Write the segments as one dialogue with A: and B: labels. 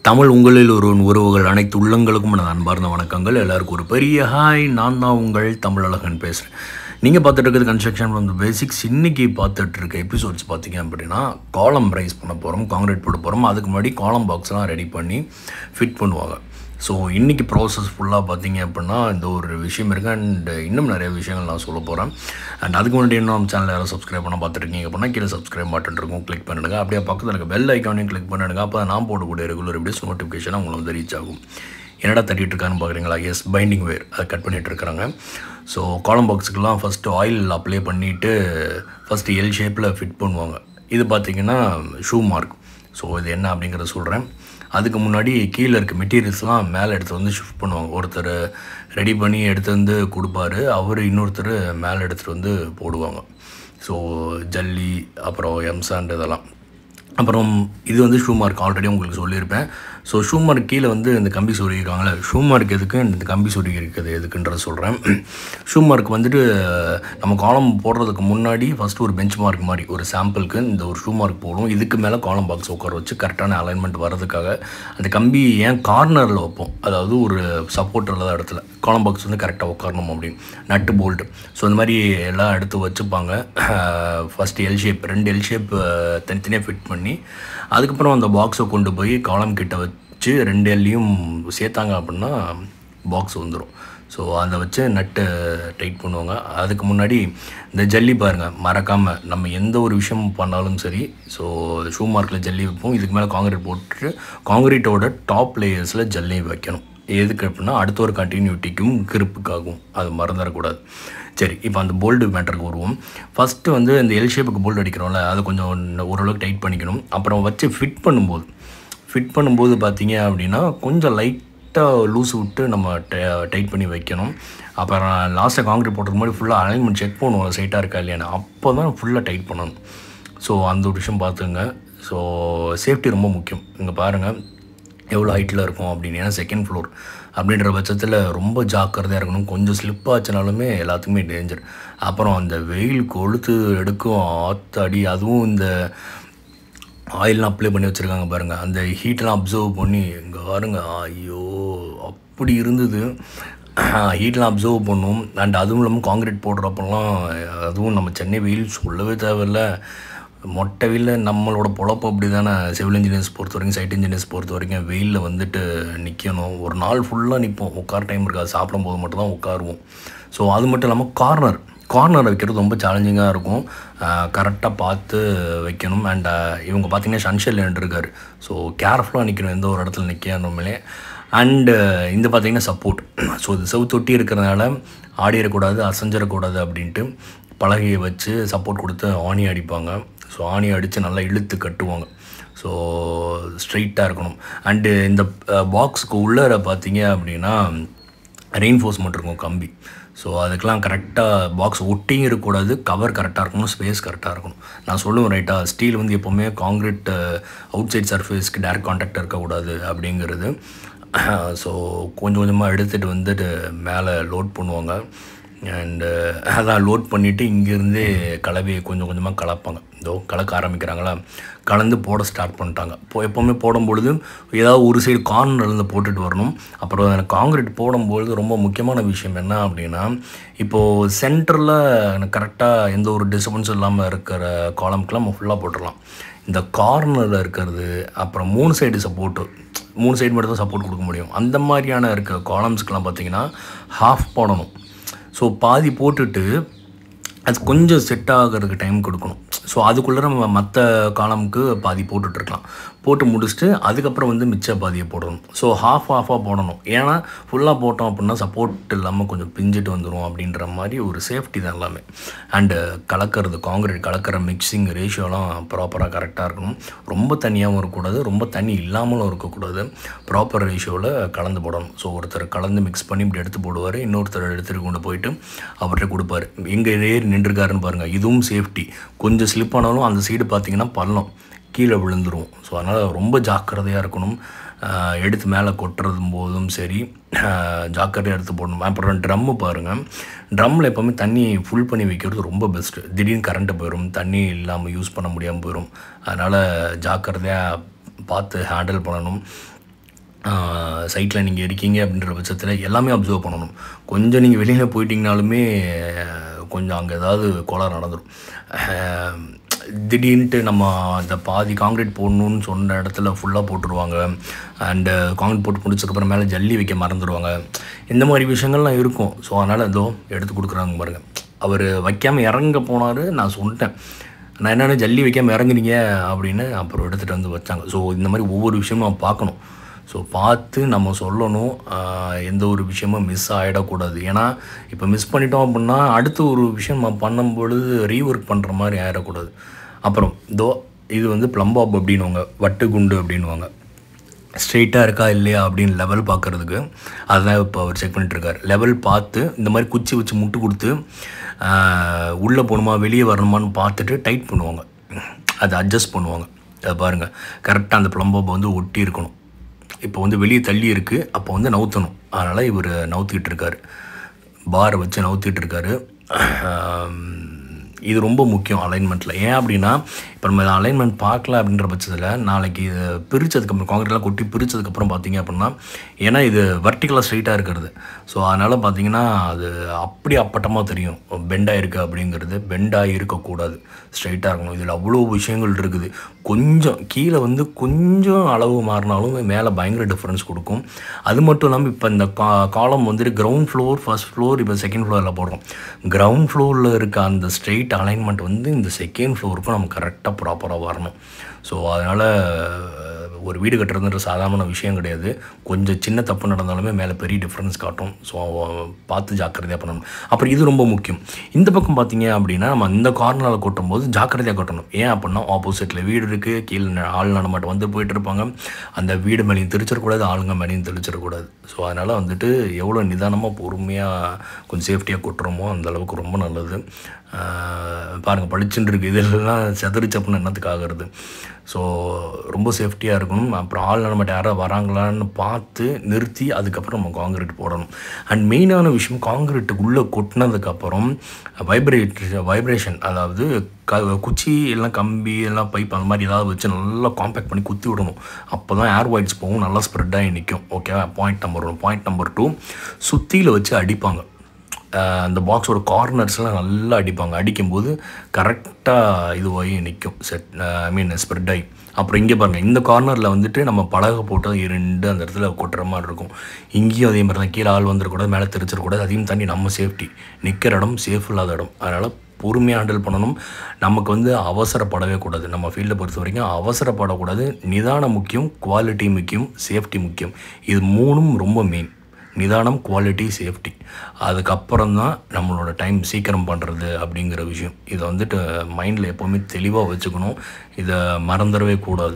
A: தமிழ் உங்களில் ஒரு உறவுகள் அனைத்து உள்ளங்களுக்கும் எனது அன்பார்ந்த வணக்கங்கள் எல்லாருக்கும் ஒரு பெரிய ஹாய் நான் தான் உங்கள் தமிழழகன் பேசுகிறேன் நீங்கள் பார்த்துட்டு இருக்கிறது கன்ஸ்ட்ரக்ஷன் ஃப்ரம் த பேசிக்ஸ் இன்றைக்கி பார்த்துட்டு இருக்க எபிசோட்ஸ் பார்த்தீங்க அப்படின்னா காலம் ரைஸ் பண்ண போகிறோம் காங்கிரீட் போட போகிறோம் அதுக்கு முன்னாடி காலம் பாக்ஸ்லாம் ரெடி பண்ணி ஃபிட் பண்ணுவாங்க ஸோ இன்றைக்கி ப்ராசஸ் ஃபுல்லாக பார்த்தீங்க அப்படின்னா இந்த ஒரு விஷயம் இருக்குது அண்ட் இன்னும் நிறைய விஷயங்கள் நான் சொல்ல போகிறேன் அண்ட் அதுக்கு முன்னாடி இன்னும் நம்ம சேனல் யாரும் சப்ஸ்கிரைப் பண்ண பார்த்துருக்கீங்க அப்படின்னா கீழே சப்ஸ்கிரைப் பட்டன் இருக்கும் கிளிக் பண்ணிடுங்க அப்படியே பக்கத்தில் இருக்க பெல் ஐக்கானையும் கிளிக் பண்ணிடுங்க அப்போ நான் போடக்கூடிய ரெகுலர் வீடியோஸ் நோட்டிஃபிகேஷன் உங்களுக்கு வந்து ரீச் ஆகும் என்னடா தட்டிட்டு இருக்கான்னு பார்க்குறீங்களா எஸ் பைண்டிங் வேர் அதை கட் பண்ணிகிட்டு இருக்கிறாங்க ஸோ காலம் பாக்ஸுக்கெலாம் ஃபஸ்ட்டு ஆயில் அப்ளை பண்ணிவிட்டு ஃபஸ்ட்டு எல் ஷேப்பில் ஃபிட் பண்ணுவாங்க இது பார்த்திங்கன்னா ஷூ மார்க் ஸோ இது என்ன அப்படிங்கிறத சொல்கிறேன் அதுக்கு முன்னாடி கீழே இருக்க மெட்டீரியல்ஸ்லாம் மேலே எடுத்து வந்து ஷிஃப்ட் பண்ணுவாங்க ஒருத்தர் ரெடி பண்ணி எடுத்து வந்து கொடுப்பாரு அவர் இன்னொருத்தர் மேலே எடுத்துகிட்டு வந்து போடுவாங்க ஸோ ஜல்லி அப்புறம் எம்சாண்ட் இதெல்லாம் அப்புறம் இது வந்து ஷூ மார்க் ஆல்ரெடி உங்களுக்கு சொல்லியிருப்பேன் ஸோ ஷூ மார்க் கீழே வந்து இந்த கம்பி சொருகிருக்காங்களே ஷூ மார்க் எதுக்கு இந்த கம்பி சொருகி இருக்குது எதுக்குன்றத சொல்கிறேன் ஷூ மார்க் வந்துட்டு நம்ம காலம் போடுறதுக்கு முன்னாடி ஃபஸ்ட்டு ஒரு பெஞ்ச் மார்க் மாதிரி ஒரு சாம்பிளுக்கு இந்த ஒரு ஷூ மார்க் போடும் இதுக்கு மேலே காலம் பாக்ஸ் உட்கார வச்சு கரெக்டான அலைன்மெண்ட் வர்றதுக்காக அந்த கம்பி ஏன் கார்னரில் வைப்போம் அதாவது ஒரு சப்போர்ட் இல்லாத இடத்துல காலம் பாக்ஸ் வந்து கரெக்டாக உட்காரணும் அப்படின்னு நட்டு போல்ட்டு ஸோ இந்த மாதிரி எல்லாம் எடுத்து வச்சுப்பாங்க ஃபஸ்ட்டு எல் ஷேப் ரெண்டு எல் ஷேப் தனித்தனியாக ஃபிட் பண்ணி அதுக்கப்புறம் அந்த பாக்ஸை கொண்டு போய் காலம் கிட்ட வச்சு ரெண்டு எல்லையும் சேர்த்தாங்க அப்படின்னா பாக்ஸ் வந்துடும் ஸோ அதை வச்சு நட்டு டைட் பண்ணுவாங்க அதுக்கு முன்னாடி இந்த ஜல்லி பாருங்கள் மறக்காமல் நம்ம எந்த ஒரு விஷயம் பண்ணாலும் சரி ஸோ ஷூ மார்க்கில் ஜல்லி வைப்போம் இதுக்கு மேலே காங்கிரீட் போட்டு காங்கிரீட்டோட டாப் லேயர்ஸில் ஜல்லி வைக்கணும் எதுக்கு அப்படின்னா அடுத்த ஒரு கண்டினியூட்டிக்கும் கிருப்புக்காகும் அது மறந்துடக்கூடாது சரி இப்போ அந்த போல்டு மேட்டருக்கு வருவோம் ஃபஸ்ட்டு வந்து இந்த எல் ஷேப்புக்கு போல்டு அடிக்கிறோம்ல அதை கொஞ்சம் ஓரளவுக்கு டைட் பண்ணிக்கணும் அப்புறம் வச்சு ஃபிட் பண்ணும்போது ஃபிட் பண்ணும்போது பார்த்தீங்க அப்படின்னா கொஞ்சம் லைட்டாக லூஸ் விட்டு நம்ம டைட் பண்ணி வைக்கணும் அப்புறம் லாஸ்ட்டாக காங்கிரீட் போட்டது மாதிரி ஃபுல்லாக அலைன்மெண்ட் செக் பண்ணுவோம் சைட்டாக இருக்கா இல்லையான்னு அப்போ தான் ஃபுல்லாக டைட் பண்ணணும் ஸோ அந்த ஒரு விஷயம் பார்த்துங்க ஸோ சேஃப்டி ரொம்ப முக்கியம் இங்கே பாருங்கள் எவ்வளோ ஹைட்டில் இருக்கும் அப்படின்னு ஏன்னா செகண்ட் ஃப்ளோர் அப்படின்ற பட்சத்தில் ரொம்ப ஜாக்கிரதையாக இருக்கணும் கொஞ்சம் ஸ்லிப் ஆச்சுனாலுமே எல்லாத்துக்குமே டேஞ்சர் அப்புறம் அந்த வெயில் கொளுத்து எடுக்கும் ஆத்தாடி அதுவும் இந்த ஆயிலெலாம் அப்ளை பண்ணி வச்சுருக்காங்க பாருங்கள் அந்த ஹீட்டெலாம் அப்சர்வ் பண்ணி இங்கே பாருங்க ஐயோ அப்படி இருந்தது ஹீட்லாம் அப்சர்வ் பண்ணும் அண்ட் அதுவும் இல்லாமல் காங்கிரீட் போடுறப்பெல்லாம் அதுவும் நம்ம சென்னை வெயில் சொல்லவே தேவையில்லை மொட்டை வெயிலில் நம்மளோட பொழப்பு அப்படி தானே சிவில் இன்ஜினியர்ஸ் பொறுத்த வரைக்கும் சைட் இன்ஜினியர்ஸ் பொறுத்த வரைக்கும் வெயிலில் வந்துட்டு நிற்கணும் ஒரு நாள் ஃபுல்லாக நிற்போம் உட்கார டைம் இருக்காது சாப்பிடும் போது மட்டும் தான் உட்காருவோம் ஸோ அது மட்டும் இல்லாமல் கார்னர் கார்னர் வைக்கிறது ரொம்ப சேலஞ்சிங்காக இருக்கும் கரெக்டாக பார்த்து வைக்கணும் அண்ட் இவங்க பார்த்தீங்கன்னா சன்ஷெல் இருக்கார் ஸோ கேர்ஃபுல்லாக நிற்கணும் எந்த ஒரு இடத்துல நிற்கணுமே அண்டு இந்த பார்த்திங்கன்னா சப்போர்ட் ஸோ இது செவுத்தொட்டி இருக்கிறதுனால ஆடிடக்கூடாது அசைஞ்சிடக்கூடாது அப்படின்ட்டு பலகையை வச்சு சப்போர்ட் கொடுத்து ஆணி அடிப்பாங்க ஸோ ஆணி அடித்து நல்லா இழுத்து கட்டுவாங்க ஸோ ஸ்ட்ரைட்டாக இருக்கணும் அண்டு இந்த பாக்ஸுக்கு உள்ளே பார்த்தீங்க அப்படின்னா ரெயின்ஃபோர்ஸ்மெண்ட் இருக்கும் கம்பி ஸோ அதுக்கெலாம் கரெக்டாக பாக்ஸ் ஒட்டியும் இருக்கக்கூடாது கவர் கரெக்டாக இருக்கணும் ஸ்பேஸ் கரெக்டாக இருக்கணும் நான் சொல்லுவேன் ரைட்டாக ஸ்டீல் வந்து எப்போவுமே காங்கிரீட் அவுட் சைட் சர்ஃபேஸ்க்கு டேரக்ட் கான்டாக்ட் இருக்கக்கூடாது அப்படிங்கிறது ஸோ கொஞ்சம் கொஞ்சமாக எடுத்துகிட்டு வந்துட்டு மேலே லோட் பண்ணுவாங்க அண்டு அதான் லோட் பண்ணிவிட்டு இங்கேருந்தே கலவையை கொஞ்சம் கொஞ்சமாக கலப்பாங்க இதோ கலக்க ஆரம்பிக்கிறாங்களா கலந்து போட ஸ்டார்ட் பண்ணிட்டாங்க இப்போ எப்போவுமே போடும்பொழுது ஏதாவது ஒரு சைடு கார்னர்லேருந்து போட்டுட்டு வரணும் அப்புறம் எனக்கு காங்கிரீட் போடும்பொழுது ரொம்ப முக்கியமான விஷயம் என்ன அப்படின்னா இப்போது சென்டரில் கரெக்டாக எந்த ஒரு டிஸ்டர்பன்ஸும் இல்லாமல் இருக்கிற காலம்க்கெலாம் நம்ம ஃபுல்லாக போட்டுடலாம் இந்த கார்னரில் இருக்கிறது அப்புறம் மூணு சைடு சப்போர்ட்டு மூணு சைடு மட்டும் தான் சப்போர்ட் கொடுக்க முடியும் அந்த மாதிரியான இருக்க காலம்ஸ்க்கெலாம் பார்த்திங்கன்னா ஹாஃப் போடணும் ஸோ பாதி போட்டுட்டு அது கொஞ்சம் செட் ஆகிறதுக்கு டைம் கொடுக்கணும் ஸோ அதுக்குள்ளே நம்ம மற்ற காலமுக்கு பாதி போட்டுட்ருக்கலாம் போட்டு முடிச்சுட்டு அதுக்கப்புறம் வந்து மிச்ச பாதியை போடணும் ஸோ ஹாஃப் ஆஃபாக போடணும் ஏன்னா ஃபுல்லாக போட்டோம் அப்படின்னா சப்போர்ட் இல்லாமல் கொஞ்சம் பிஞ்சிட்டு வந்துடும் அப்படின்ற மாதிரி ஒரு சேஃப்டி தான் எல்லாமே அண்டு கலக்கிறது காங்கிரீட் கலக்கிற மிக்சிங் ரேஷியோலாம் ப்ராப்பராக கரெக்டாக இருக்கணும் ரொம்ப தனியாகவும் இருக்கக்கூடாது ரொம்ப தண்ணி இல்லாமலும் இருக்கக்கூடாது ப்ராப்பர் ரேஷியோவில் கலந்து போடணும் ஸோ ஒருத்தர் கலந்து மிக்ஸ் பண்ணி இப்படி எடுத்து போடுவார் இன்னொருத்தர் எடுத்துகிட்டு கொண்டு போயிட்டு அவர்கிட்ட கொடுப்பாரு எங்கே ஏறி நின்றுருக்காருன்னு பாருங்கள் இதுவும் சேஃப்டி கொஞ்சம் ஸ்லிப் ஆனாலும் அந்த சைடு பார்த்தீங்கன்னா பள்ளம் கீழே விழுந்துரும் ஸோ அதனால் ரொம்ப ஜாக்கிரதையாக இருக்கணும் எடுத்து மேலே கொட்டுறதும் போதும் சரி ஜாக்கிரதையாக எடுத்து போடணும் அப்புறம் ட்ரம்மு பாருங்கள் ட்ரம்மில் எப்போவுமே தண்ணி ஃபுல் பண்ணி வைக்கிறது ரொம்ப பெஸ்ட்டு திடீர்னு கரண்ட்டு போயிடும் தண்ணி இல்லாமல் யூஸ் பண்ண முடியாமல் போயிடும் அதனால் ஜாக்கிரதையாக பார்த்து ஹேண்டில் பண்ணணும் சைட்டில் நீங்கள் இருக்கீங்க அப்படின்ற பட்சத்தில் எல்லாமே அப்சர்வ் பண்ணணும் கொஞ்சம் நீங்கள் வெளியில் போயிட்டீங்கனாலுமே அஹ், கொஞ்சம் அங்கே ஏதாவது கோளாறு நடந்துடும் அஹ், திடீர்னுட்டு நம்ம அந்த பாதி காங்கிரீட் போடணும்னு சொன்ன இடத்துல ஃபுல்லாக போட்டுருவாங்க அண்டு காங்கிரீட் போட்டு முடிச்சதுக்கப்புறம் மேலே ஜல்லி வைக்க மறந்துடுவாங்க இந்த மாதிரி விஷயங்கள்லாம் இருக்கும் ஸோ அதனால் ஏதோ எடுத்து கொடுக்குறாங்க பாருங்கள் அவர் வைக்காமல் இறங்க போனார் நான் சொல்லிட்டேன் நான் என்னென்ன ஜல்லி வைக்காமல் இறங்குனீங்க அப்படின்னு அப்புறம் எடுத்துகிட்டு வந்து வச்சாங்க ஸோ இந்த மாதிரி ஒவ்வொரு விஷயமும் நம்ம பார்க்கணும் ஸோ பார்த்து நம்ம சொல்லணும் ஆஹ் எந்த ஒரு விஷயமும் மிஸ் ஆகிடக்கூடாது ஏன்னா இப்போ மிஸ் பண்ணிட்டோம் அப்படின்னா அடுத்த ஒரு விஷயம் நம்ம பண்ணும்பொழுது ரீஒர்க் பண்ணுற மாதிரி ஆகிடக்கூடாது அப்புறம் தோ இது வந்து ப்ளம்பாப் அப்படின்னுவாங்க வட்டு குண்டு அப்படின்வாங்க ஸ்ட்ரெயிட்டாக இருக்கா இல்லையா அப்படின்னு லெவல் பார்க்குறதுக்கு அதுதான் இப்போ அவர் செக் பண்ணிட்டுருக்காரு லெவல் பார்த்து இந்த மாதிரி குச்சி வச்சு முட்டு கொடுத்து உள்ளே போகணுமா வெளியே வரணுமான்னு பார்த்துட்டு டைட் பண்ணுவாங்க அதை அட்ஜஸ்ட் பண்ணுவாங்க அதை பாருங்கள் கரெக்டாக அந்த ப்ளம்பாப் வந்து ஒட்டி இருக்கணும் இப்போ வந்து வெளியே தள்ளி இருக்குது அப்போ வந்து நவுத்தணும் அதனால் இவர் நவுத்திக்கிட்டு இருக்காரு பாரை வச்சு நவுத்திட்டு இருக்காரு ஆம், இது ரொம்ப முக்கியம் அலைன்மெண்ட்டில் ஏன் அப்படின்னா இப்போ நம்ம அலைன்மெண்ட் பார்க்கல அப்படின்ற பட்சத்தில் நாளைக்கு இது பிரித்ததுக்கப்புறம் காங்கிரீட்லாம் கொட்டி பிரித்ததுக்கப்புறம் பார்த்தீங்க அப்படின்னா ஏன்னா இது வர்டிகலாக ஸ்ட்ரைட்டாக இருக்கிறது ஸோ அதனால் பார்த்தீங்கன்னா அது அப்படி அப்பட்டமாக தெரியும் பெண்டாக இருக்குது அப்படிங்கிறது பெண்டாக இருக்கக்கூடாது ஸ்ட்ரைட்டாக இருக்கணும் இதில் அவ்வளோ விஷயங்கள் இருக்குது கொஞ்சம் கீழே வந்து கொஞ்சம் அளவு மாறினாலும் மேலே பயங்கர டிஃப்ரென்ஸ் கொடுக்கும் அது மட்டும் இல்லாமல் இப்போ இந்த கா காலம் வந்துட்டு கிரவுண்ட் ஃப்ளோர் ஃபர்ஸ்ட் ஃப்ளோர் இப்போ செகண்ட் ஃப்ளோரில் போடுறோம் கிரவுண்ட் ஃப்ளோரில் இருக்க அந்த ஸ்ட்ரெயிட் அலைன்மெண்ட் வந்து இந்த செகண்ட் ஃப்ளோருக்கும் நம்ம கரெக்டாக ப்ராப்பராக வரணும் ஸோ அதனால் ஒரு வீடு கட்டுறதுன்ற சாதாரண விஷயம் கிடையாது கொஞ்சம் சின்ன தப்பு நடந்தாலுமே மேலே பெரிய டிஃப்ரென்ஸ் காட்டும் ஸோ பார்த்து ஜாக்கிரதையாக பண்ணணும் அப்புறம் இது ரொம்ப முக்கியம் இந்த பக்கம் பார்த்தீங்க அப்படின்னா நம்ம இந்த கார்னரில் கொட்டும் போது ஜாக்கிரதையாக கொட்டணும் ஏன் அப்படின்னா ஆப்போசிட்டில் வீடு இருக்குது கீழே ஆள் நடமாட்டம் வந்து போயிட்டு இருப்பாங்க அந்த வீடு மேலேயும் தெரிச்சிடக்கூடாது ஆளுங்க மேலேயும் தெளிச்சிடக்கூடாது ஸோ அதனால் வந்துட்டு எவ்வளோ நிதானமாக பொறுமையாக கொஞ்சம் சேஃப்டியாக கொட்டுறோமோ அந்த அளவுக்கு ரொம்ப நல்லது பாருங்கள் பளிச்சுன்னு இருக்குது இதெல்லாம் செதறிச்சு அப்படின்னு என்னத்துக்கு ஆகிறது ஸோ ரொம்ப சேஃப்டியாக இருக்கணும் அப்புறம் ஆள் நம்மகிட்ட யாராவது வராங்களான்னு பார்த்து நிறுத்தி அதுக்கப்புறம் நம்ம காங்கிரீட் போடணும் அண்ட் மெயினான விஷயம் காங்கிரீட்டுக்குள்ளே கொட்டினதுக்கப்புறம் வைப்ரேட் வைப்ரேஷன் அதாவது க குச்சி எல்லாம் கம்பி எல்லாம் பைப் அந்த மாதிரி ஏதாவது வச்சு நல்லா காம்பேக்ட் பண்ணி குத்தி விடணும் அப்போ தான் ஏர் வாய்ட்ஸ் போகும் நல்லா ஸ்ப்ரெட் ஆகி நிற்கும் ஓகேவா point number one point number two சுத்தியில் வச்சு அடிப்பாங்க அஹ் அந்த பாக்ஸோட கார்னர்ஸ்லாம் நல்லா அடிப்பாங்க அடிக்கும்போது கரெக்டாக இதுவாகி நிற்கும் செட் ஐ மீன் ஸ்ப்ரெட் ஆகி அப்புறம் இங்கே பாருங்கள் இந்த கார்னரில் வந்துட்டு நம்ம பலகை போட்டு இரண்டு அந்த இடத்துல கொட்டுற மாதிரி இருக்கும் இங்கேயும் அதே மாதிரி தான் கீழே ஆள் வந்துடக்கூடாது மேலே தெரிச்சிடக்கூடாது அதையும் தாண்டி நம்ம சேஃப்டி நிற்கிற இடம் சேஃப் இல்லாத இடம் அதனால் பொறுமையாக ஹேண்டில் பண்ணணும் நமக்கு வந்து அவசரப்படவே கூடாது நம்ம ஃபீல்டை பொறுத்த வரைக்கும் அவசரப்படக்கூடாது நிதானம் முக்கியம் குவாலிட்டி முக்கியம் சேஃப்டி முக்கியம் இது மூணும் ரொம்ப மெயின் நிதானம் குவாலிட்டி சேஃப்டி அதுக்கப்புறம் தான் நம்மளோட டைம் சீக்கிரம் பண்ணுறது அப்படிங்கிற விஷயம் இதை வந்துட்டு மைண்டில் எப்போவுமே தெளிவாக வச்சுக்கணும் இதை மறந்துடவே கூடாது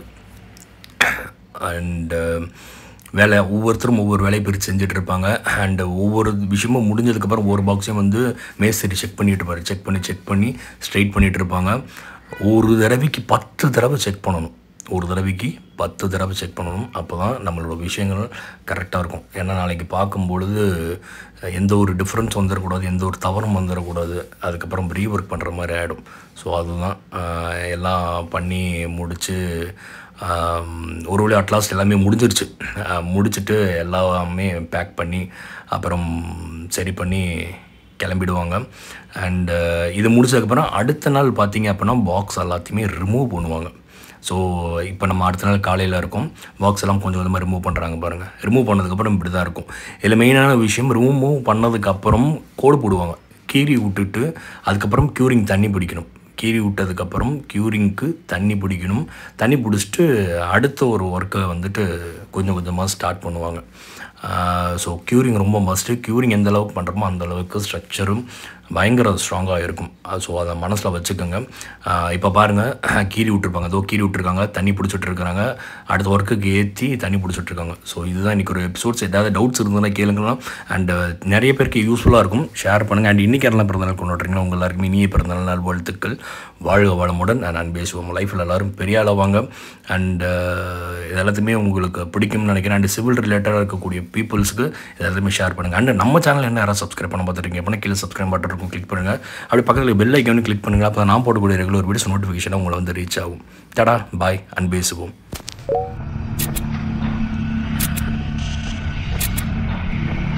A: அண்டு வேலை ஒவ்வொருத்தரும் ஒவ்வொரு வேலையை பிரித்து செஞ்சுட்டு இருப்பாங்க அண்டு ஒவ்வொரு விஷயமும் முடிஞ்சதுக்கப்புறம் ஒவ்வொரு பாக்ஸையும் வந்து மேஸ்திரி செக் பண்ணிட்டு இருப்பாரு செக் பண்ணி செக் பண்ணி ஸ்ட்ரைட் பண்ணிட்டு இருப்பாங்க ஒரு தடவைக்கு பத்து தடவை செக் பண்ணணும் ஒரு தடவைக்கு பத்து தடவை செக் பண்ணணும் அப்போ தான் நம்மளோட விஷயங்கள் கரெக்டாக இருக்கும் ஏன்னா நாளைக்கு பார்க்கும் பொழுது எந்த ஒரு டிஃப்ரென்ஸ் வந்துடக்கூடாது எந்த ஒரு தவறும் வந்துடக்கூடாது அதுக்கப்புறம் ரீஒர்க் பண்ணுற மாதிரி ஆகிடும் ஸோ அதுதான் ஆஹ், எல்லாம் பண்ணி முடித்து ஒரு வழி அட்லாஸ்ட் எல்லாமே முடிஞ்சிருச்சு ஆஹ், முடிச்சுட்டு எல்லாமே பேக் பண்ணி அப்புறம் சரி பண்ணி கிளம்பிடுவாங்க அண்டு இது முடிச்சதுக்கப்புறம் அடுத்த நாள் பார்த்தீங்க அப்படின்னா பாக்ஸ் எல்லாத்தையுமே ரிமூவ் பண்ணுவாங்க ஸோ இப்போ நம்ம அடுத்த நாள் காலையில் இருக்கும் பாக்ஸ் எல்லாம் கொஞ்சம் கொஞ்சமாக ரிமூவ் பண்ணுறாங்க பாருங்கள் ரிமூவ் பண்ணதுக்கப்புறம் இப்படி தான் இருக்கும் இதில் மெயினான விஷயம் ரிமூவ் பண்ணதுக்கப்புறம் கோடு போடுவாங்க கீறி விட்டுட்டு அதுக்கப்புறம் க்யூரிங் தண்ணி பிடிக்கணும் கீறி விட்டதுக்கப்புறம் க்யூரிங்க்கு தண்ணி பிடிக்கணும் தண்ணி பிடிச்சிட்டு அடுத்த ஒரு ஒர்க்கை வந்துட்டு கொஞ்சம் கொஞ்சமாக ஸ்டார்ட் பண்ணுவாங்க ஸோ க்யூரிங் ரொம்ப மஸ்ட்டு க்யூரிங் எந்த அளவுக்கு பண்ணுறோமோ அந்த அளவுக்கு ஸ்ட்ரக்சரும் பயங்கர ஸ்ட்ராங்காக இருக்கும் ஸோ அதை மனசில் வச்சுக்கோங்க இப்போ பாருங்கள் கீறி விட்டுருப்பாங்க அதோ கீறி விட்டுருக்காங்க தண்ணி பிடிச்சிட்டு இருக்கிறாங்க அடுத்த ஒர்க்குக்கு ஏற்றி தண்ணி பிடிச்சிட்டு இருக்காங்க ஸோ இதுதான் இன்றைக்கி ஒரு எபிசோட்ஸ் ஏதாவது டவுட்ஸ் இருந்ததுன்னா கேளுங்கலாம் அண்ட் நிறைய பேருக்கு யூஸ்ஃபுல்லாக இருக்கும் ஷேர் பண்ணுங்கள் அண்ட் இன்றைக்கி யாரெல்லாம் பிறந்தநாள் கொண்டாடுறீங்களா உங்கள் எல்லாருக்குமே இனிய பிறந்தநாள் நாள் வாழ்த்துக்கள் வாழ்க வளமுடன் நான் அன்பே சிவம் லைஃப்பில் எல்லோரும் பெரிய ஆளவாங்க அண்ட் இது எல்லாத்தையுமே உங்களுக்கு பிடிக்கும்னு நினைக்கிறேன் அண்ட் சிவில் ரிலேட்டடாக இருக்கக்கூடிய பீப்புள்ஸுக்கு இது எல்லாத்தையுமே ஷேர் பண்ணுங்கள் அண்ட் நம்ம சேனல் என்ன யாராவது சப்ஸ்கிரைப் பண்ண பார்த்துருக்கீங்க அப்படின்னா கீழே சப்ஸ்கிரைப் பட்டன் இருக்கும் கிளிக் பண்ணுங்கள் அப்படி பக்கத்தில் பெல் ஐக்கானு கிளிக் பண்ணுங்கள் அப்போ நான் போடக்கூடிய ரெகுலர் வீடியோஸ் நோட்டிஃபிகேஷனாக உங்களை வந்து ரீச் ஆகும் தடா பாய் அன்பே சிவம்